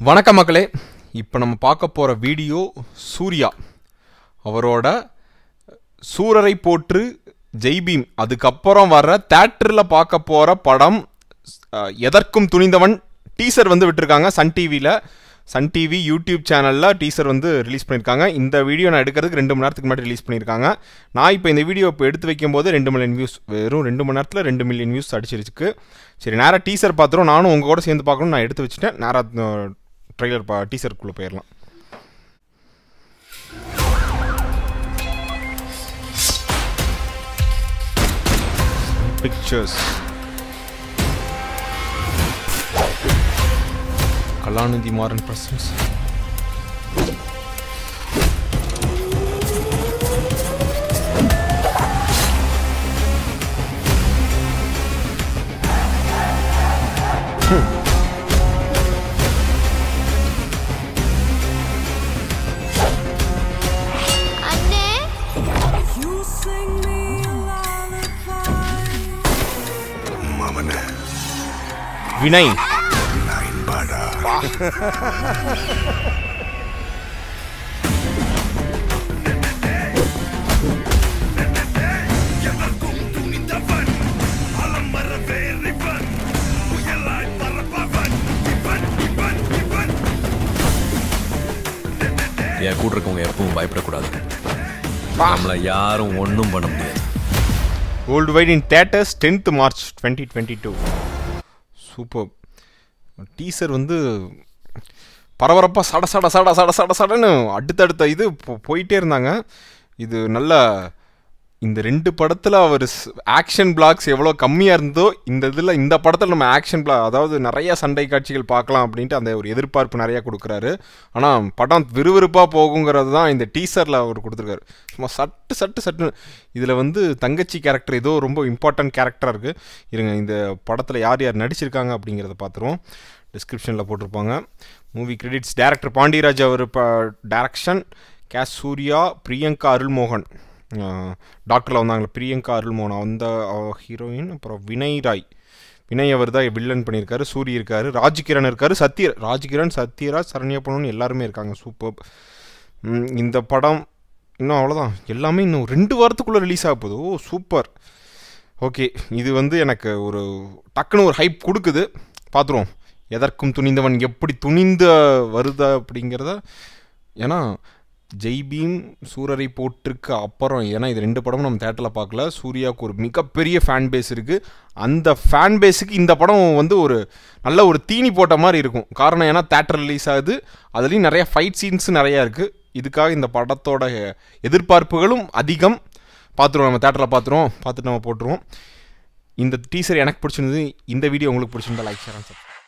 வணக்கம் மக்களே இப்போ நம்ம பார்க்க போகிற வீடியோ சூர்யா அவரோட சூரரை போற்று ஜெய்பீம் அதுக்கப்புறம் வர தேட்டரில் பார்க்க போகிற படம் அஹ், எதற்கும் துணிந்தவன் டீசர் வந்து விட்டுருக்காங்க சன் டிவியில் சன் டிவி யூடியூப் சேனலில் டீசர் வந்து ரிலீஸ் பண்ணியிருக்காங்க இந்த வீடியோ நான் எடுக்கிறதுக்கு ரெண்டு மணி நேரத்துக்கு முன்னாடி ரிலீஸ் பண்ணியிருக்காங்க நான் இப்போ இந்த வீடியோ இப்போ எடுத்து வைக்கும்போது ரெண்டு மில்லியன் வியூஸ் வெறும் ரெண்டு மணி நேரத்தில் ரெண்டு மில்லியன் வியூஸ் அடிச்சிருச்சு சரி நேராக டீசர் பார்த்துரும் நானும் உங்கள் கூட சேர்ந்து பார்க்கணும் நான் எடுத்து வச்சுட்டேன் நேராக ட்ரெய்லர் பா டீசருக்குள்ளே போயிடலாம் பிக்சர்ஸ் கலாநிதி மாறன் பிரசன்ஸ் அண்ணே You sing me a lullaby. மவனே வினய் நைன் பாடா என் கூட இருக்கவங்க எப்பவும் பயப்படக்கூடாது நம்மளை யாரும் ஒன்றும் பண்ண முடியாது world wide in theatres tenth March twenty twenty two super teaser வந்து பரபரப்பாக சட சட சட சட சட சடன்னு அடுத்தடுத்த இது போ- போயிட்டே இருந்தாங்க இது நல்ல இந்த ரெண்டு படத்தில் அவர் ஆக்ஷன் பிளாக்ஸ் எவ்வளோ கம்மியாக இருந்ததோ இந்த இதில் இந்த படத்தில் நம்ம ஆக்ஷன் பிளாக் அதாவது நிறைய சண்டை காட்சிகள் பார்க்கலாம் அப்படின்ட்டு அந்த ஒரு எதிர்பார்ப்பு நிறையா கொடுக்குறாரு ஆனால் படம் விறுவிறுப்பாக போகுங்கிறது தான் இந்த டீசரில் அவர் கொடுத்துருக்காரு சும்மா சட்டு சட்டு சட்டு இதில் வந்து தங்கச்சி கேரக்டர் ஏதோ ரொம்ப இம்பார்ட்டன்ட் கேரக்டராக இருக்குது இருங்க இந்த படத்தில் யார் யார் நடிச்சிருக்காங்க அப்படிங்கிறத பார்த்துருவோம் டிஸ்கிரிப்ஷனில் போட்டிருப்பாங்க மூவி கிரெடிட்ஸ் டேரக்டர் பாண்டியராஜ் அவர் இப்போ டேரக்ஷன் கேஸ் சூர்யா பிரியங்கா அருள்மோகன் டாக்டரில் வந்தாங்களே பிரியங்கா அருள்மோகன் அந்த ஹீரோயின் அப்புறம் வினய் ராய் வினய் அவர் தான் வில்லன் பண்ணியிருக்காரு சூரி இருக்காரு ராஜ்கிரண் இருக்காரு சத்ய ராஜ்கிரண் சத்யராஜ் சரண்யா பொண்ணு எல்லாருமே இருக்காங்க சூப்பர் இந்த படம் இன்னும் அவ்வளோதான் எல்லாமே இன்னும் ரெண்டு வாரத்துக்குள்ளே ரிலீஸ் ஆக போகுது ஓ சூப்பர் ஓகே இது வந்து எனக்கு ஒரு டக்குன்னு ஒரு ஹைப் கொடுக்குது பார்த்துருவோம் எதற்கும் துணிந்தவன் எப்படி துணிந்த வருதா அப்படிங்கிறத ஏன்னா ஜெய்பீம் சூரரை போட்டிருக்கு அப்புறம் ஏன்னா இது ரெண்டு படமும் நம்ம தேட்டரில் பார்க்கல சூர்யாவுக்கு ஒரு மிகப்பெரிய ஃபேன் பேஸ் இருக்குது அந்த ஃபேன் பேஸுக்கு இந்த படம் வந்து ஒரு நல்ல ஒரு தீனி போட்ட மாதிரி இருக்கும் காரணம் ஏன்னா தேட்டர் ரிலீஸ் ஆகுது அதுலேயும் நிறைய ஃபைட் சீன்ஸ் நிறையா இருக்குது இதுக்காக இந்த படத்தோட எதிர்பார்ப்புகளும் அதிகம் பார்த்துருவோம் நம்ம தேட்டரில் பார்த்துருவோம் பார்த்துட்டு நம்ம போட்டுருவோம் இந்த டீசர் எனக்கு பிடிச்சிருந்தது இந்த வீடியோ உங்களுக்கு பிடிச்சிருந்தா லைக் ஷேர் சப்ஸ்கிரைப்